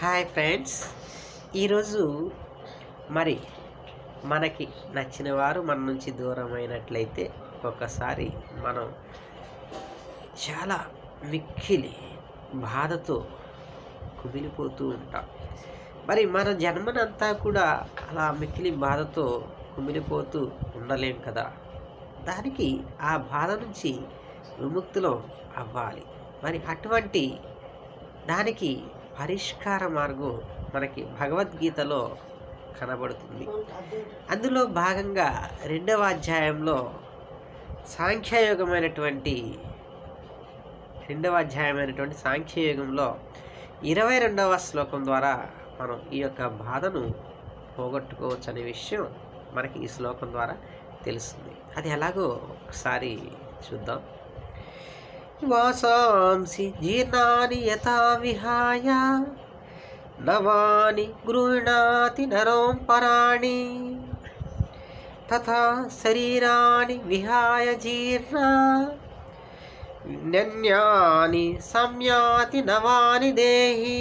hi friends ఈరోజు మరి మనకి నచ్చిన వారు మన నుంచి దూరం అయినట్లయితే ఒక్కొక్కసారి మనం చాలా మిక్కిలి బాధతో కుమిలిపోతూ ఉంటాం మరి మన జన్మనంతా కూడా అలా మిక్కిలి బాధతో కుమిలిపోతూ ఉండలేం కదా దానికి ఆ బాధ నుంచి విముక్తిలో అవ్వాలి మరి అటువంటి దానికి పరిష్కార మార్గం మనకి భగవద్గీతలో కనబడుతుంది అందులో భాగంగా రెండవ అధ్యాయంలో సాంఖ్యయోగమైనటువంటి రెండవ అధ్యాయమైనటువంటి సాంఖ్యయోగంలో ఇరవై రెండవ శ్లోకం ద్వారా మనం ఈ యొక్క బాధను పోగొట్టుకోవచ్చు అనే విషయం మనకి ఈ శ్లోకం ద్వారా తెలుస్తుంది అది ఎలాగో ఒకసారి చూద్దాం వాసాంసి జీర్ణాని యథా విహాయ నవాని గృహణాతి నరోం పరాణి తథా శరీరాన్ని విహాయ జీర్ణ నన్యాని సంయాతి నవాని దేహి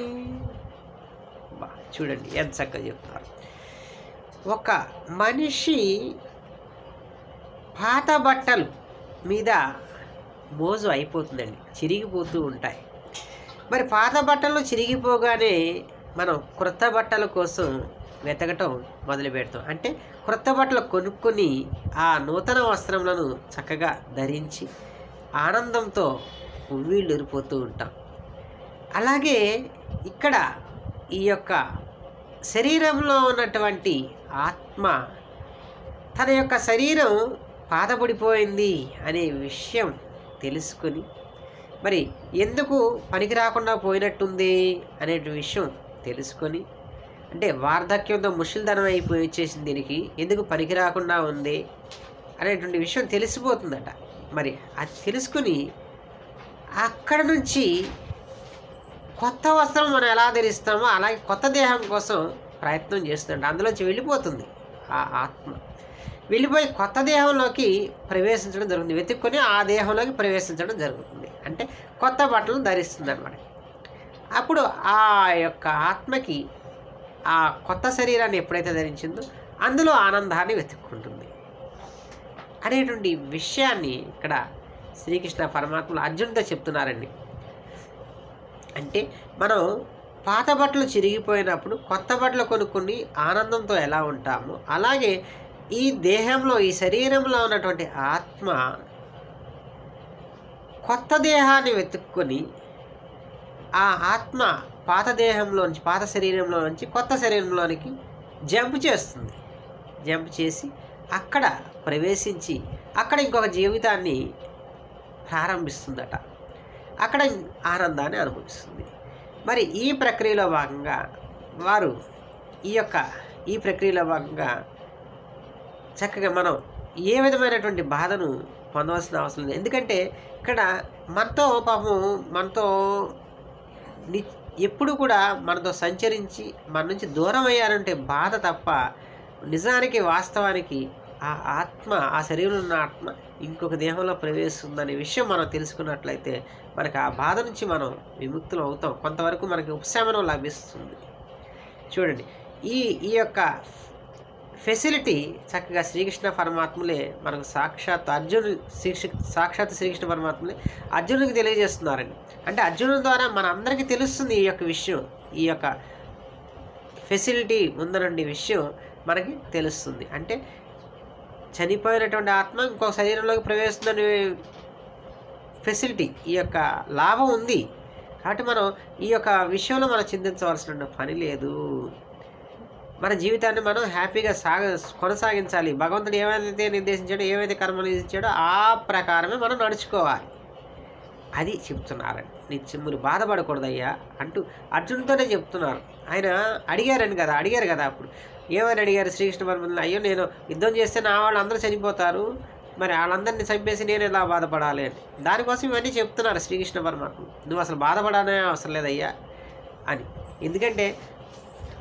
బా, చూడండి ఎంత చక్కగా చెప్తారు ఒక మనిషి పాత బట్టలు మీద మోజు అయిపోతుందండి చిరిగిపోతూ ఉంటాయి మరి పాత బట్టలు చిరిగిపోగానే మనం క్రొత్త బట్టల కోసం వెతకటం మొదలు పెడతాం అంటే క్రొత్త బట్టలు కొనుక్కొని ఆ నూతన వస్త్రములను చక్కగా ధరించి ఆనందంతో ఉవ్విళ్ళూరిపోతూ ఉంటాం అలాగే ఇక్కడ ఈ యొక్క శరీరంలో ఉన్నటువంటి ఆత్మ తన యొక్క శరీరం పాతపడిపోయింది అనే విషయం తెలుసుకొని మరి ఎందుకు పనికి రాకుండా పోయినట్టుంది అనే విషయం తెలుసుకొని అంటే వార్ధక్యంతో ముషిల్ధనం అయిపోయి వచ్చేసింది దీనికి ఎందుకు పనికి రాకుండా ఉంది అనేటువంటి విషయం తెలిసిపోతుందట మరి అది తెలుసుకుని అక్కడ నుంచి కొత్త వస్త్రం మనం ఎలా ధరిస్తామో అలాగే కొత్త దేహం కోసం ప్రయత్నం చేస్తుందంట అందులోంచి వెళ్ళిపోతుంది ఆ ఆత్మ వెళ్ళిపోయి కొత్త దేహంలోకి ప్రవేశించడం జరుగుతుంది వెతుక్కొని ఆ దేహంలోకి ప్రవేశించడం జరుగుతుంది అంటే కొత్త బట్టలు ధరిస్తుంది అనమాట అప్పుడు ఆ యొక్క ఆత్మకి ఆ కొత్త శరీరాన్ని ఎప్పుడైతే ధరించిందో అందులో ఆనందాన్ని వెతుక్కుంటుంది అనేటువంటి విషయాన్ని ఇక్కడ శ్రీకృష్ణ పరమాత్మలు అర్జునుడితో చెప్తున్నారండి అంటే మనం పాత బట్టలు చిరిగిపోయినప్పుడు కొత్త బట్టలు కొనుక్కొని ఆనందంతో ఎలా ఉంటామో అలాగే ఈ దేహంలో ఈ శరీరంలో ఉన్నటువంటి ఆత్మ కొత్త దేహాన్ని వెతుక్కొని ఆ ఆత్మ పాత దేహంలోంచి పాత శరీరంలో నుంచి కొత్త శరీరంలోనికి జంప్ చేస్తుంది జంప్ చేసి అక్కడ ప్రవేశించి అక్కడ ఇంకొక జీవితాన్ని ప్రారంభిస్తుందట అక్కడ ఆనందాన్ని అనుభవిస్తుంది మరి ఈ ప్రక్రియలో భాగంగా వారు ఈ యొక్క ఈ ప్రక్రియలో భాగంగా చక్కగా మనం ఏ విధమైనటువంటి బాధను పొందవలసిన అవసరం లేదు ఎందుకంటే ఇక్కడ మనతో పాపం మనతో ని ఎప్పుడు కూడా మనతో సంచరించి మన నుంచి దూరం అయ్యారంటే బాధ తప్ప నిజానికి వాస్తవానికి ఆ ఆత్మ ఆ శరీరంలో ఉన్న ఆత్మ ఇంకొక దేహంలో ప్రవేశిస్తుందనే విషయం మనం తెలుసుకున్నట్లయితే మనకు ఆ బాధ నుంచి మనం విముక్తులు అవుతాం కొంతవరకు మనకి ఉపశమనం లభిస్తుంది చూడండి ఈ ఈ యొక్క ఫెసిలిటీ చక్కగా శ్రీకృష్ణ పరమాత్మలే మనకు సాక్షాత్ అర్జును శ్రీ సాక్షాత్ శ్రీకృష్ణ పరమాత్మలే అర్జునుడికి తెలియజేస్తున్నారండి అంటే అర్జునుడి ద్వారా మన అందరికీ తెలుస్తుంది ఈ యొక్క విషయం ఈ యొక్క ఫెసిలిటీ ఉందనండి విషయం మనకి తెలుస్తుంది అంటే చనిపోయినటువంటి ఆత్మ ఇంకో శరీరంలోకి ప్రవేశిస్తుందనే ఫెసిలిటీ ఈ యొక్క లాభం ఉంది కాబట్టి మనం ఈ యొక్క విషయంలో మనం చింతించవలసిన పని లేదు మన జీవితాన్ని మనం హ్యాపీగా సాగ కొనసాగించాలి భగవంతుడు ఏమైతే నిర్దేశించాడో ఏవైతే కర్మలు ఇచ్చాడో ఆ ప్రకారమే మనం నడుచుకోవాలి అది చెప్తున్నారండి నిత్యం మీరు బాధపడకూడదయ్యా అంటూ అర్జునుతోనే చెప్తున్నారు ఆయన అడిగారని కదా అడిగారు కదా అప్పుడు ఏమని అడిగారు శ్రీకృష్ణ పరమాత్మ అయ్యో నేను యుద్ధం చేస్తే నా వాళ్ళు అందరూ చనిపోతారు మరి వాళ్ళందరినీ చంపేసి నేను ఎలా బాధపడాలి అని దానికోసం ఇవన్నీ చెప్తున్నారు శ్రీకృష్ణ పరమాత్మ నువ్వు అసలు బాధపడాలనే అవసరం లేదయ్యా అని ఎందుకంటే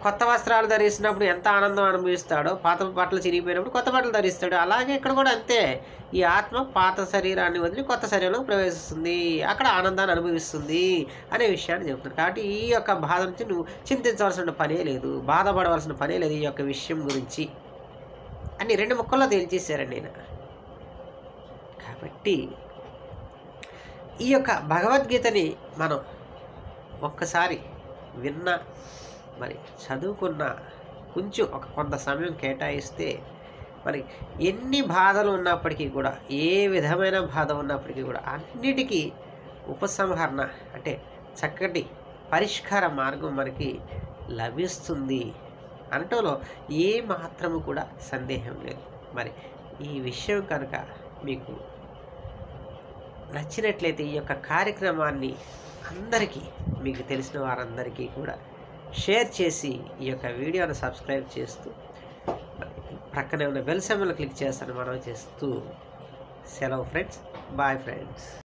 కొత్త వస్త్రాలు ధరిస్తున్నప్పుడు ఎంత ఆనందం అనుభవిస్తాడో పాత బట్టలు చిరిగిపోయినప్పుడు కొత్త బట్టలు ధరిస్తాడు అలాగే ఇక్కడ కూడా అంతే ఈ ఆత్మ పాత శరీరాన్ని వదిలి కొత్త శరీరంలోకి ప్రవేశిస్తుంది అక్కడ ఆనందాన్ని అనుభవిస్తుంది అనే విషయాన్ని చెబుతున్నాడు కాబట్టి ఈ యొక్క బాధ నుంచి నువ్వు చింతించవలసిన పనే లేదు బాధపడవలసిన పనే లేదు ఈ యొక్క విషయం గురించి అని రెండు ముక్కల్లో తేల్చేశారండి నేను కాబట్టి ఈ యొక్క భగవద్గీతని మనం ఒక్కసారి విన్న మరి చదువుకున్న కొంచెం ఒక కొంత సమయం కేటాయిస్తే మరి ఎన్ని బాధలు ఉన్నప్పటికీ కూడా ఏ విధమైన బాధ ఉన్నప్పటికీ కూడా అన్నిటికీ ఉపసంహరణ అంటే చక్కటి పరిష్కార మార్గం మనకి లభిస్తుంది అనటంలో ఏ మాత్రము కూడా సందేహం లేదు మరి ఈ విషయం కనుక మీకు నచ్చినట్లయితే ఈ యొక్క కార్యక్రమాన్ని అందరికీ మీకు తెలిసిన వారందరికీ కూడా షేర్ చేసి ఈ యొక్క వీడియోను సబ్స్క్రైబ్ చేస్తూ ప్రక్కనే ఉన్న బెల్ సింబల్ క్లిక్ చేస్తాను మనం చేస్తూ సెలవు ఫ్రెండ్స్ బాయ్ ఫ్రెండ్స్